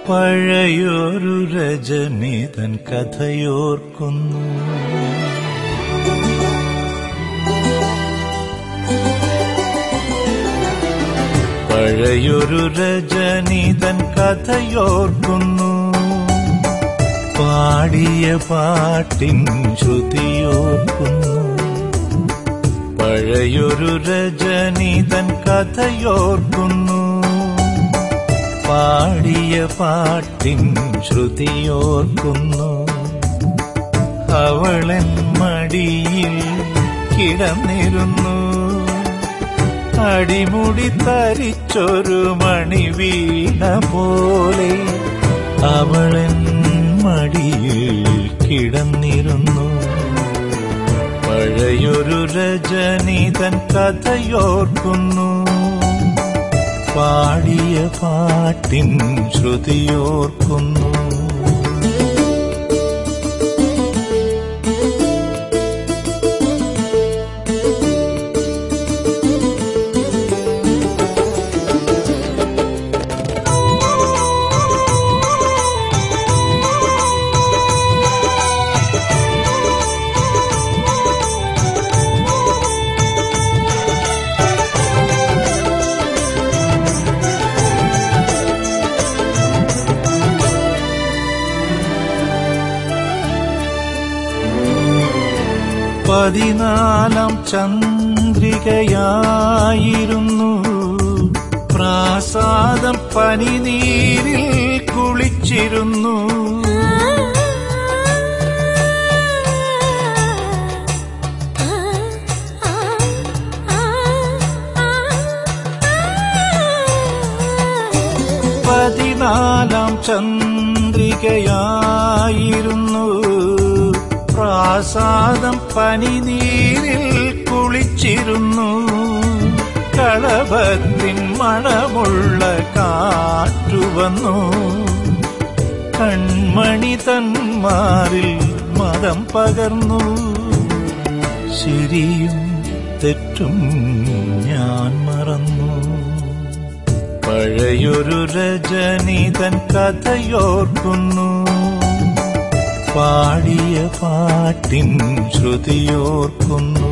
പഴയൊരു രജനീതൻ കഥയോർക്കുന്നു പഴയൊരു രജനീതൻ കഥയോർക്കുന്നു പാടിയ പാട്ടിൻ ശ്രുതിയോർക്കുന്നു പഴയൊരു രജനീതൻ കഥയോർക്കുന്നു പാടിയ പാട്ടിൻ ശ്രുതിയോർക്കുന്നു അവളൻ മടിയിൽ കിടന്നിരുന്നു അടിമുടി തരിച്ചൊരു മണി വീണ പോലെ അവളൻ മടിയിൽ കിടന്നിരുന്നു പഴയൊരു രജനീതൻ കഥയോർക്കുന്നു പാടിയ പാട്ടിൻ ശ്രുതിയോർക്കുന്നു പതിനാലാം ചന്ദ്രികയായിരുന്നു പ്രാസാദം പനിനീരിൽ കുളിച്ചിരുന്നു പതിനാലാം ചന്ദ്രികയായിരുന്നു പ്രാസാദം പനിനീരിൽ കുളിച്ചിരുന്നു കളഭത്തിൻ മണമുള്ള കാറ്റുവന്നു കൺമണി തന്മാരിൽ മതം പകർന്നു ശരിയും തെറ്റും ഞാൻ മറന്നു പഴയൊരു രജനീതൻ കഥയോർക്കുന്നു പാടിയ പാട്ടിൻ ശ്രുതിയോർക്കുന്നു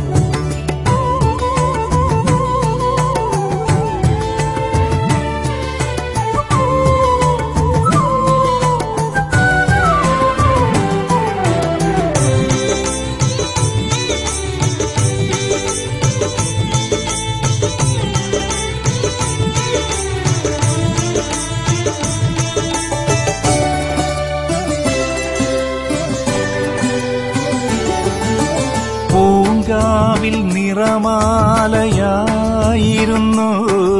പൂങ്കാവിൽ നിറമാലയായിരുന്നു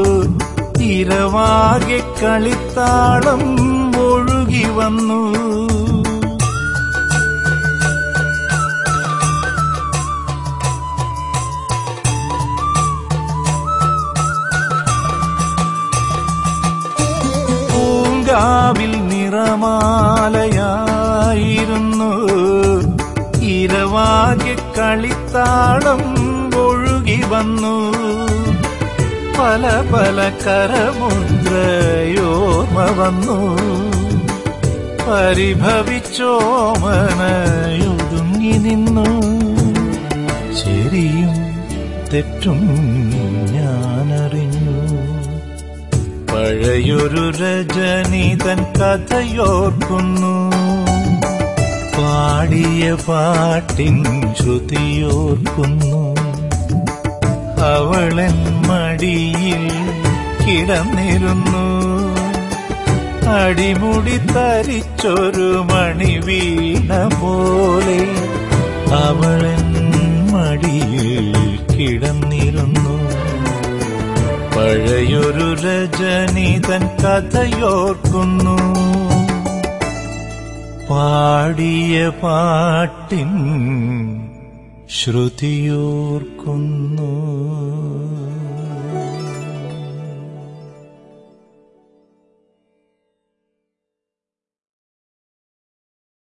ഇരവാകെ കളിത്താളം ഒഴുകി വന്നു പൂങ്കാവിൽ നിറമാലയായിരുന്നു ഇരവാകെ കളിത്താളം ഒഴുകി വന്നു പല പല കരമുദ്രയോർമ്മ വന്നു പരിഭവിച്ചോമനയൊതുങ്ങി നിന്നു ശരിയും തെറ്റും ഞാനറിഞ്ഞു പഴയൊരു രജനീതൻ കഥയോർക്കുന്നു പാടിയ പാട്ടിൻ ശ്രുതിയോർക്കുന്നു അവളൻ മടിയിൽ കിടന്നിരുന്നു അടിമുടി തരിച്ചൊരു മണി വീണ പോലെ അവളൻ മടിയിൽ കിടന്നിരുന്നു പഴയൊരു രജനീതൻ കഥയോർക്കുന്നു പാടിയ പാട്ടിൻ ശ്രുതിയോർക്കുന്നു